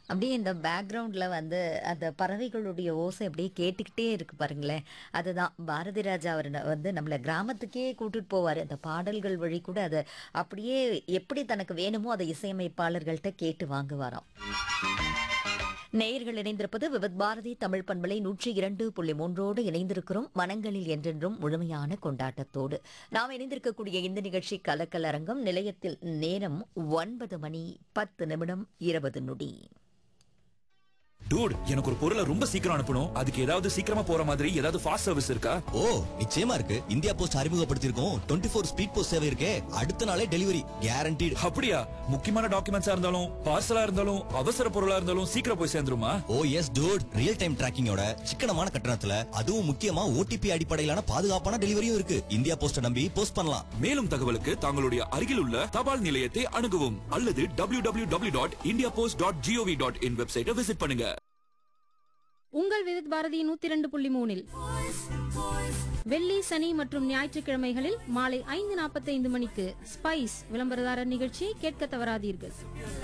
அப்படியே இந்த பேக்ரவுண்டில் வந்து அந்த பறவைகளுடைய ஓசை அப்படியே கேட்டுக்கிட்டே இருக்கு பாருங்களேன் அதுதான் பாரதி ராஜா அவர் ந- வந்து நம்மளை கிராமத்துக்கே கூட்டிட்டு போவார் அந்த பாடல்கள் வழி கூட அதை அப்படியே எப்படி தனக்கு வேணுமோ அதை இசையமைப்பாளர்கள்ட்ட கேட்டு வாங்குவாராம் நேயர்கள் இணைந்திருப்பது விவத் பாரதி தமிழ் பண்பலை நூற்றி இரண்டு புள்ளி மூன்றோடு இணைந்திருக்கிறோம் மனங்களில் என்றென்றும் முழுமையான கொண்டாட்டத்தோடு நாம் இணைந்திருக்கக்கூடிய இந்த நிகழ்ச்சி கலக்கல் அரங்கம் நிலையத்தில் நேரம் ஒன்பது மணி பத்து நிமிடம் இருபது நொடி டூட் எனக்கு ஒரு பொருளை ரொம்ப சீக்கிரம் அனுப்பணும் அதுக்கு ஏதாவது சீக்கிரமா போற மாதிரி ஏதாவது ஃபாஸ்ட் சர்வீஸ் இருக்கா ஓ நிச்சயமா இருக்கு இந்தியா போஸ்ட் அறிமுகப்படுத்தியிருக்கோம் டுவெண்ட்டி ஃபோர் ஸ்பீட் போஸ்ட் சேவை இருக்கே அடுத்த நாளே டெலிவரி கேரண்டீடு அப்படியா முக்கியமான டாக்குமெண்ட்ஸா இருந்தாலும் பார்சலா இருந்தாலும் அவசர பொருளா இருந்தாலும் சீக்கிரம் போய் சேர்ந்துருமா oh yes dude real time டிராக்கிங்கோட சிக்கனமான கட்டணத்துல அதுவும் முக்கியமா ஓடிபி அடிப்படையிலான பாதுகாப்பான டெலிவரியும் இருக்கு இந்தியா போஸ்ட நம்பி போஸ்ட் பண்ணலாம் மேலும் தகவலுக்கு தங்களுடைய அருகில் உள்ள தபால் நிலையத்தை அணுகவும் அல்லது W W W dot India post dot GOV dot in வெப்சைட்டை விசிட் பண்ணுங்க உங்கள் விவித் பாரதி நூத்தி இரண்டு புள்ளி மூணில் வெள்ளி சனி மற்றும் ஞாயிற்றுக்கிழமைகளில் மாலை ஐந்து நாற்பத்தைந்து மணிக்கு ஸ்பைஸ் விளம்பரதாரர் நிகழ்ச்சியை கேட்க தவறாதீர்கள்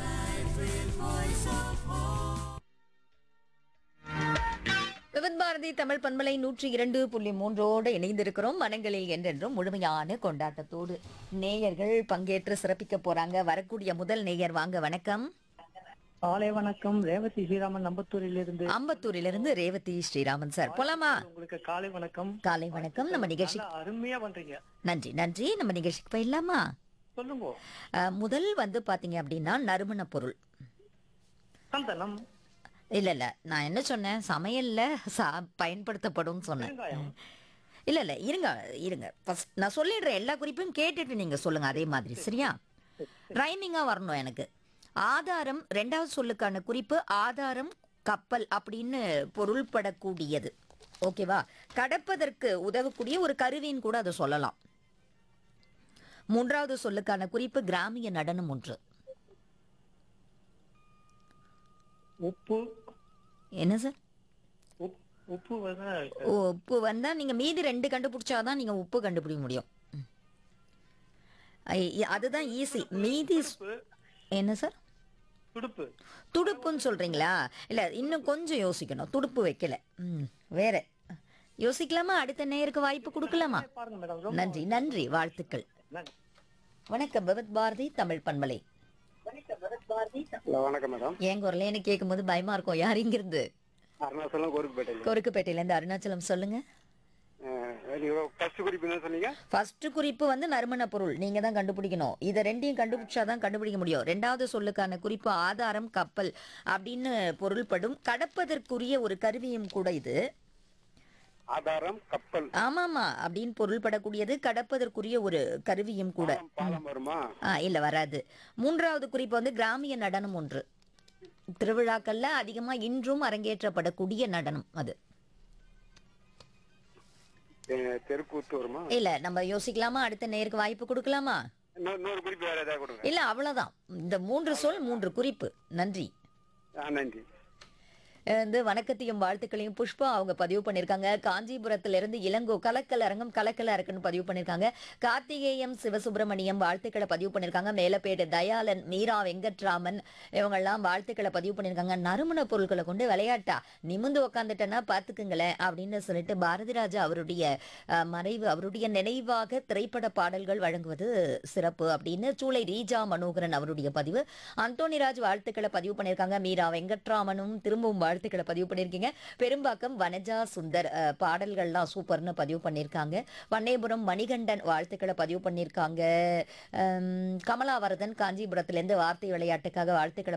விவத் பாரதி தமிழ் பண்பலை நூற்றி இரண்டு புள்ளி மூன்றோடு இணைந்திருக்கிறோம் மனங்களில் என்றென்றும் முழுமையான கொண்டாட்டத்தோடு நேயர்கள் பங்கேற்று சிறப்பிக்க போறாங்க வரக்கூடிய முதல் நேயர் வாங்க வணக்கம் காலை வணக்கம் ரேவதி ஸ்ரீராமன் நம்பத்தூரில் இருந்து அம்பத்தூரிலிருந்து ரேவதி ஸ்ரீராமன் சார் போலாமா உங்களுக்கு காலை வணக்கம் காலை வணக்கம் நம்ம நிகழ்ச்சி நல்லா அருமையா பண்றீங்க நன்றி நன்றி நம்ம நிகழ்ச்சிக்கு போயிடலாமா சொல்லுங்க அஹ், முதல் வந்து பாத்தீங்க அப்படின்னா நறுமண பொருள் சந்தனம் இல்ல இல்ல நான் என்ன சொன்னேன் சமையல்ல சா பயன்படுத்தப்படும் சொன்னேன் வெங்காயம் இல்ல இல்ல இருங்க இருங்க ஃபர்ஸ்ட் நான் சொல்லிடுறேன் எல்லா குறிப்பையும் கேட்டுட்டு நீங்க சொல்லுங்க அதே மாதிரி சரியா ரைமிங்கா வரணும் எனக்கு ஆதாரம் ரெண்டாவது சொல்லுக்கான குறிப்பு ஆதாரம் கப்பல் அப்படின்னு பொருள்படக்கூடியது ஓகேவா கடப்பதற்கு உதவக்கூடிய ஒரு கருவின்னு கூட அதை சொல்லலாம் மூன்றாவது சொல்லுக்கான குறிப்பு கிராமிய நடனம் ஒன்று உப்பு என்ன சார் உப்- உப்பு வந்து ஓ, உப்பு வந்தா நீங்க மீதி ரெண்டு கண்டுபிடிச்சாதான் நீங்க உப்பு கண்டுபிடிக்க முடியும் ம். ஐ- அதுதான் ஈஸி மீதி ஸ்- உப்பு, என்ன சார் துடுப்பு துடுப்புன்னு சொல்றீங்களா இல்ல இன்னும் கொஞ்சம் யோசிக்கணும் துடுப்பு வைக்கல ம் வேற யோசிக்கலாமா அடுத்த நேருக்கு வாய்ப்பு கொடுக்கலாமா பாருங்க மேடம் ரொம்ப நன்றி நன்றி வாழ்த்துக்கள் நன்றி. வணக்கம் பகவத் பாரதி தமிழ் பண்பலை ஹலோ வணக்கம் மேடம் என் குரலேன்னு கேட்கும்போது பயமா இருக்கும் யார் இங்கிருந்து அருணாச்சலம் கோரிக்கப்பேட்டையில் கொருக்குப்பேட்டையில இருந்து அருணாச்சலம் சொல்லுங்க நீங்க ஃபர்ஸ்ட் குறிப்பு என்ன சொன்னீங்க ஃபர்ஸ்ட் குறிப்பு வந்து நறுமண பொருள் நீங்க தான் கண்டுபிடிக்கணும் இதை ரெண்டையும் கண்டுபிடிச்சாதான் கண்டுபிடிக்க முடியும் ரெண்டாவது சொல்லுக்கான குறிப்பு ஆதாரம் கப்பல் அப்படின்னு பொருள்படும் கடப்பதற்குரிய ஒரு கருவியும் கூட இது ஆதாரம் கப்பல் ஆமாமா அப்படின்னு பொருள்படக்கூடியது கடப்பதற்குரிய ஒரு கருவியும் கூட பாலம், பாலம் வருமா ஆ இல்ல வராது மூன்றாவது குறிப்பு வந்து கிராமிய நடனம் ஒன்று திருவிழாக்கள்ல அதிகமா இன்றும் அரங்கேற்றப்படக்கூடிய நடனம் அது தெ- தெருக்கூத்து வருமா இல்ல நம்ம யோசிக்கலாமா அடுத்த நேருக்கு வாய்ப்பு கொடுக்கலாமா இன்னொரு இன்னொரு குறிப்பு வேற ஏதாவது கொடுங்க இல்ல அவ்வளவுதான் இந்த மூன்று சொல் மூன்று குறிப்பு நன்றி ஆ நன்றி வந்து வணக்கத்தையும் வாழ்த்துக்களையும் புஷ்பா அவங்க பதிவு பண்ணியிருக்காங்க காஞ்சிபுரத்துல இருந்து இளங்கோ கலக்கல் அரங்கம் கலக்கல் அரங்குன்னு பதிவு பண்ணியிருக்காங்க கார்த்திகேயம் சிவசுப்பிரமணியம் வாழ்த்துக்களை பதிவு பண்ணியிருக்காங்க மேலப்பேடு தயாளன் மீரா வெங்கட்ராமன் இவங்கெல்லாம் வாழ்த்துக்களை பதிவு பண்ணியிருக்காங்க நறுமண பொருட்களை கொண்டு விளையாட்டா நிமிந்து உக்காந்துட்டேன்னா பார்த்துக்குங்களேன் அப்படின்னு சொல்லிட்டு பாரதி ராஜா அவருடைய அஹ், மறைவு அவருடைய நினைவாக திரைப்பட பாடல்கள் வழங்குவது சிறப்பு அப்படின்னு சூளை ரீஜா மனோகரன் அவருடைய பதிவு அந்தோணிராஜ் வாழ்த்துக்களை பதிவு பண்ணியிருக்காங்க மீரா வெங்கட்ராமனும் திரும்பவும் வாழ்த்துக்களை பதிவு பண்ணியிருக்கீங்க பெரும்பாக்கம் வனஜா சுந்தர் அஹ், பாடல்கள்லாம் சூப்பர்னு பதிவு பண்ணியிருக்காங்க வண்ணேபுரம் மணிகண்டன் வாழ்த்துக்களை பதிவு பண்ணியிருக்காங்க அம், கமலாவரதன் காஞ்சிபுரத்திலேருந்து வார்த்தை விளையாட்டுக்காக வாழ்த்துக்களை